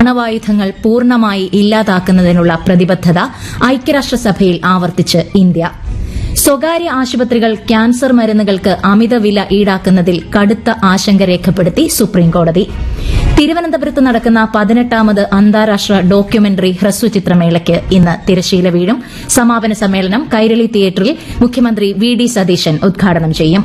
ആണവായുധങ്ങൾ പൂർണ്ണമായി ഇല്ലാതാക്കുന്നതിനുള്ള പ്രതിബദ്ധത ഐക്യരാഷ്ട്രസഭയിൽ ആവർത്തിച്ച് ഇന്ത്യ സ്വകാര്യ ആശുപത്രികൾ ക്യാൻസർ മരുന്നുകൾക്ക് അമിത വില ഈടാക്കുന്നതിൽ കടുത്ത ആശങ്ക രേഖപ്പെടുത്തി സുപ്രീംകോടതി തിരുവനന്തപുരത്ത് നടക്കുന്ന പതിനെട്ടാമത് അന്താരാഷ്ട്ര ഡോക്യുമെന്ററി ഹ്രസ്വചിത്രമേളയ്ക്ക് ഇന്ന് തിരശീല വീഴും സമാപന സമ്മേളനം കൈരളി തിയേറ്ററിൽ മുഖ്യമന്ത്രി വി ഡി സതീശൻ ഉദ്ഘാടനം ചെയ്യും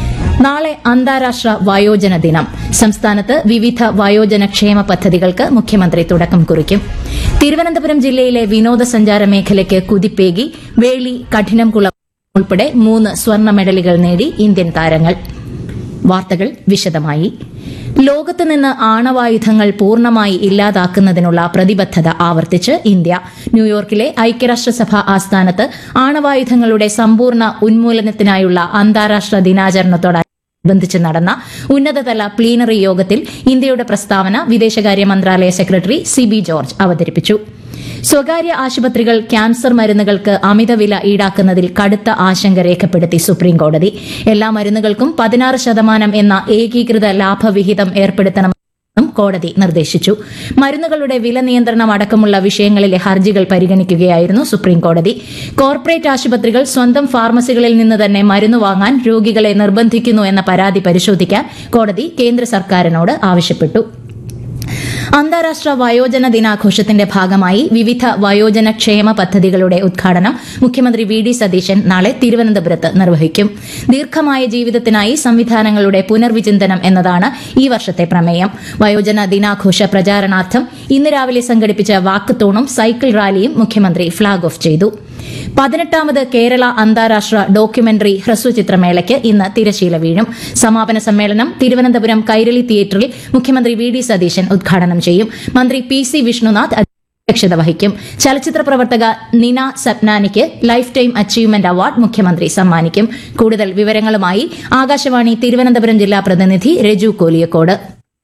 നാളെ അന്താരാഷ്ട്ര വയോജന ദിനം സംസ്ഥാനത്ത് വിവിധ വയോജന ക്ഷേമ പദ്ധതികൾക്ക് മുഖ്യമന്ത്രി തുടക്കം കുറിക്കും തിരുവനന്തപുരം ജില്ലയിലെ വിനോദസഞ്ചാര മേഖലയ്ക്ക് കുതിപ്പേകി വേളി കഠിനംകുളം ഉൾപ്പെടെ മൂന്ന് സ്വർണ്ണ മെഡലുകൾ നേടി ഇന്ത്യൻ താരങ്ങൾ വാർത്തകൾ വിശദമായി ലോകത്ത് നിന്ന് ആണവായുധങ്ങൾ പൂർണ്ണമായി ഇല്ലാതാക്കുന്നതിനുള്ള പ്രതിബദ്ധത ആവർത്തിച്ച് ഇന്ത്യ ന്യൂയോർക്കിലെ ഐക്യരാഷ്ട്രസഭ ആസ്ഥാനത്ത് ആണവായുധങ്ങളുടെ സമ്പൂർണ്ണ ഉന്മൂലനത്തിനായുള്ള അന്താരാഷ്ട്ര ദിനാചരണത്തോടനുബന്ധിച്ച് നടന്ന ഉന്നതതല പ്ലീനറി യോഗത്തിൽ ഇന്ത്യയുടെ പ്രസ്താവന വിദേശകാര്യ മന്ത്രാലയ സെക്രട്ടറി സിബി ജോർജ് അവതരിപ്പിച്ചു സ്വകാര്യ ആശുപത്രികൾ ക്യാൻസർ മരുന്നുകൾക്ക് അമിതവില ഈടാക്കുന്നതിൽ കടുത്ത ആശങ്ക രേഖപ്പെടുത്തി സുപ്രീംകോടതി എല്ലാ മരുന്നുകൾക്കും പതിനാറ് ശതമാനം എന്ന ഏകീകൃത ലാഭവിഹിതം ഏർപ്പെടുത്തണമെന്നും കോടതി നിർദ്ദേശിച്ചു മരുന്നുകളുടെ വില നിയന്ത്രണം അടക്കമുള്ള വിഷയങ്ങളിലെ ഹർജികൾ പരിഗണിക്കുകയായിരുന്നു സുപ്രീംകോടതി കോർപ്പറേറ്റ് ആശുപത്രികൾ സ്വന്തം ഫാർമസികളിൽ നിന്ന് തന്നെ മരുന്ന് വാങ്ങാൻ രോഗികളെ നിർബന്ധിക്കുന്നു എന്ന പരാതി പരിശോധിക്കാൻ കോടതി കേന്ദ്ര സർക്കാരിനോട് ആവശ്യപ്പെട്ടു അന്താരാഷ്ട്ര വയോജന ദിനാഘോഷത്തിന്റെ ഭാഗമായി വിവിധ വയോജന ക്ഷേമ പദ്ധതികളുടെ ഉദ്ഘാടനം മുഖ്യമന്ത്രി വി ഡി സതീശൻ നാളെ തിരുവനന്തപുരത്ത് നിർവഹിക്കും ദീർഘമായ ജീവിതത്തിനായി സംവിധാനങ്ങളുടെ പുനർവിചിന്തനം എന്നതാണ് ഈ വർഷത്തെ പ്രമേയം വയോജന ദിനാഘോഷ പ്രചാരണാർത്ഥം ഇന്ന് രാവിലെ സംഘടിപ്പിച്ച വാക്കത്തോണും സൈക്കിൾ റാലിയും മുഖ്യമന്ത്രി ഫ്ളാഗ് ഓഫ് ചെയ്തു പതിനെട്ടാമത് കേരള അന്താരാഷ്ട്ര ഡോക്യുമെന്ററി ഹ്രസ്വചിത്രമേളയ്ക്ക് ഇന്ന് തിരശീല വീഴും സമാപന സമ്മേളനം തിരുവനന്തപുരം കൈരളി തിയേറ്ററിൽ മുഖ്യമന്ത്രി വി ഡി സതീശൻ ഉദ്ഘാടനം ചെയ്യും മന്ത്രി പി സി വിഷ്ണുനാഥ് അധ്യക്ഷത വഹിക്കും ചലച്ചിത്ര പ്രവർത്തക നിന സപ്നാനിക്ക് ലൈഫ് ടൈം അച്ചീവ്മെന്റ് അവാർഡ് മുഖ്യമന്ത്രി സമ്മാനിക്കും കൂടുതൽ വിവരങ്ങളുമായി ആകാശവാണി തിരുവനന്തപുരം ജില്ലാ പ്രതിനിധി രജു കോലിയക്കോട്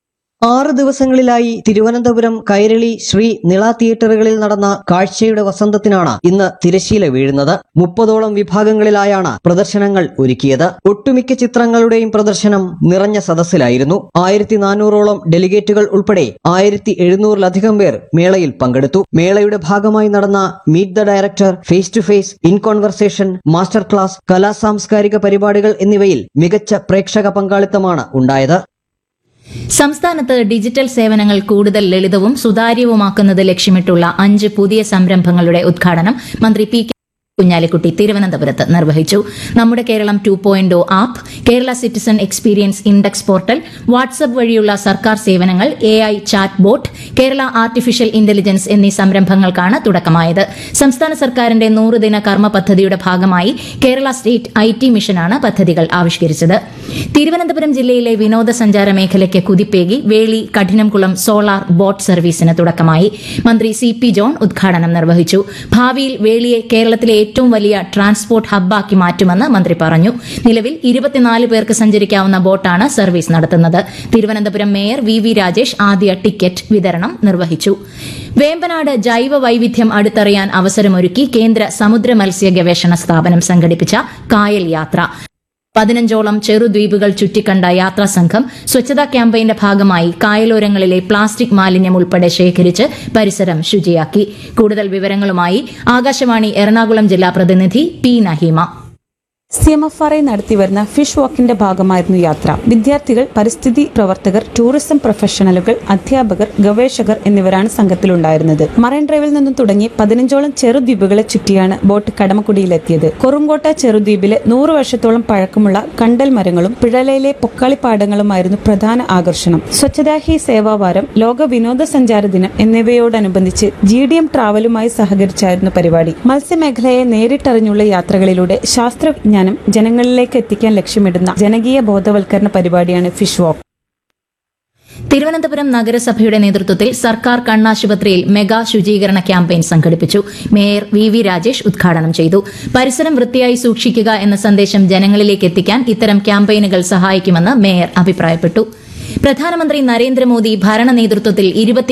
ആറ് ദിവസങ്ങളിലായി തിരുവനന്തപുരം കൈരളി ശ്രീ നിള തിയേറ്ററുകളിൽ നടന്ന കാഴ്ചയുടെ വസന്തത്തിനാണ് ഇന്ന് തിരശീല വീഴുന്നത് മുപ്പതോളം വിഭാഗങ്ങളിലായാണ് പ്രദർശനങ്ങൾ ഒരുക്കിയത് ഒട്ടുമിക്ക ചിത്രങ്ങളുടെയും പ്രദർശനം നിറഞ്ഞ സദസ്സിലായിരുന്നു ആയിരത്തി നാനൂറോളം ഡെലിഗേറ്റുകൾ ഉൾപ്പെടെ ആയിരത്തി എഴുന്നൂറിലധികം പേർ മേളയിൽ പങ്കെടുത്തു മേളയുടെ ഭാഗമായി നടന്ന meet the director face to face in conversation master class കലാ സാംസ്കാരിക പരിപാടികൾ എന്നിവയിൽ മികച്ച പ്രേക്ഷക പങ്കാളിത്തമാണ് ഉണ്ടായത് സംസ്ഥാനത്ത് ഡിജിറ്റൽ സേവനങ്ങൾ കൂടുതൽ ലളിതവും സുതാര്യവുമാക്കുന്നത് ലക്ഷ്യമിട്ടുള്ള അഞ്ച് പുതിയ സംരംഭങ്ങളുടെ ഉദ്ഘാടനം മന്ത്രി പി കെ കുഞ്ഞാലിക്കുട്ടി തിരുവനന്തപുരത്ത് നിർവഹിച്ചു നമ്മുടെ Keralam two point app Kerala citizen experience index portal WhatsApp വഴിയുള്ള സർക്കാർ സേവനങ്ങൾ A I chat bot Kerala artificial intelligence എന്നീ സംരംഭങ്ങൾക്കാണ് തുടക്കമായത് സംസ്ഥാന സർക്കാരിന്റെ നൂറുദിന കർമ്മ പദ്ധതിയുടെ ഭാഗമായി കേരള സ്റ്റേറ്റ് ഐ ടി മിഷനാണ് പദ്ധതികൾ ആവിഷ്കരിച്ചത് തിരുവനന്തപുരം ജില്ലയിലെ വിനോദസഞ്ചാര മേഖലയ്ക്ക് കുതിപ്പേകി വേളി കഠിനംകുളം സോളാർ ബോട്ട് സർവീസിന് തുടക്കമായി മന്ത്രി സി പി ജോൺ ഉദ്ഘാടനം നിർവഹിച്ചു ഭാവിയിൽ വേളിയെ കേരളത്തിലെ ഏറ്റവും വലിയ ട്രാൻസ്പോർട്ട് ഹബ്ബാക്കി മാറ്റുമെന്ന് മന്ത്രി പറഞ്ഞു നിലവിൽ ഇരുപത്തിനാല് പേർക്ക് സഞ്ചരിക്കാവുന്ന ബോട്ടാണ് സർവീസ് നടത്തുന്നത് Thiruvananthapuram mayor V V Rajesh ആദ്യ ടിക്കറ്റ് വിതരണം നിർവഹിച്ചു വേമ്പനാട് ജൈവ വൈവിധ്യം അടുത്തറിയാൻ അവസരമൊരുക്കി കേന്ദ്ര സമുദ്ര മത്സ്യ ഗവേഷണ സ്ഥാപനം സംഘടിപ്പിച്ച കായൽ യാത്ര പതിനഞ്ചോളം ചെറുദ്വീപുകൾ ചുറ്റിക്കണ്ട യാത്രാ സംഘം സ്വച്ഛതാ ക്യാമ്പയിന്റെ ഭാഗമായി കായലോരങ്ങളിലെ പ്ലാസ്റ്റിക് മാലിന്യം ഉൾപ്പെടെ ശേഖരിച്ച് പരിസരം ശുചിയാക്കി കൂടുതൽ വിവരങ്ങളുമായി ആകാശവാണി എറണാകുളം ജില്ലാ പ്രതിനിധി P Naheema C M F R I നടത്തിവരുന്ന ഫിഷ് വാക്കിന്റെ ഭാഗമായിരുന്നു യാത്ര വിദ്യാർത്ഥികൾ പരിസ്ഥിതി പ്രവർത്തകർ ടൂറിസം പ്രൊഫഷണലുകൾ അധ്യാപകർ ഗവേഷകർ എന്നിവരാണ് സംഘത്തിലുണ്ടായിരുന്നത് മറൈൻ ഡ്രൈവിൽ നിന്നും തുടങ്ങി പതിനഞ്ചോളം ചെറുദ്വീപുകളെ ചുറ്റിയാണ് ബോട്ട് കടമക്കുടിയിലെത്തിയത് കൊറുങ്കോട്ട ചെറുദ്വീപിലെ നൂറ് വർഷത്തോളം പഴക്കമുള്ള കണ്ടൽ മരങ്ങളും പിഴലയിലെ പൊക്കാളിപ്പാടങ്ങളുമായിരുന്നു പ്രധാന ആകർഷണം സ്വച്ഛതാ ഹി സേവാവാരം ലോക വിനോദസഞ്ചാര ദിനം എന്നിവയോടനുബന്ധിച്ച് ജി ഡി എം ട്രാവലുമായി സഹകരിച്ചായിരുന്നു പരിപാടി മത്സ്യമേഖലയെ നേരിട്ടറിഞ്ഞുള്ള യാത്രകളിലൂടെ ശാസ്ത്രവിജ്ഞാനം ജനങ്ങളിലേക്ക് എത്തിക്കാൻ ലക്ഷ്യമിടുന്ന ജനകീയ ബോധവൽക്കരണ പരിപാടിയാണ് ഫിഷ് വാക്ക് തിരുവനന്തപുരം നഗരസഭയുടെ നേതൃത്വത്തിൽ സർക്കാർ കണ്ണാശുപത്രിയിൽ മെഗാ ശുചീകരണ ക്യാമ്പയിൻ സംഘടിപ്പിച്ചു മേയർ വി വി രാജേഷ് ഉദ്ഘാടനം ചെയ്തു പരിസരം വൃത്തിയായി സൂക്ഷിക്കുക എന്ന സന്ദേശം ജനങ്ങളിലേക്ക് എത്തിക്കാൻ ഇത്തരം ക്യാമ്പയിനുകൾ സഹായിക്കുമെന്ന് മേയർ അഭിപ്രായപ്പെട്ടു പ്രധാനമന്ത്രി നരേന്ദ്രമോദി ഭരണ നേതൃത്വത്തിൽ ഇരുപത്തി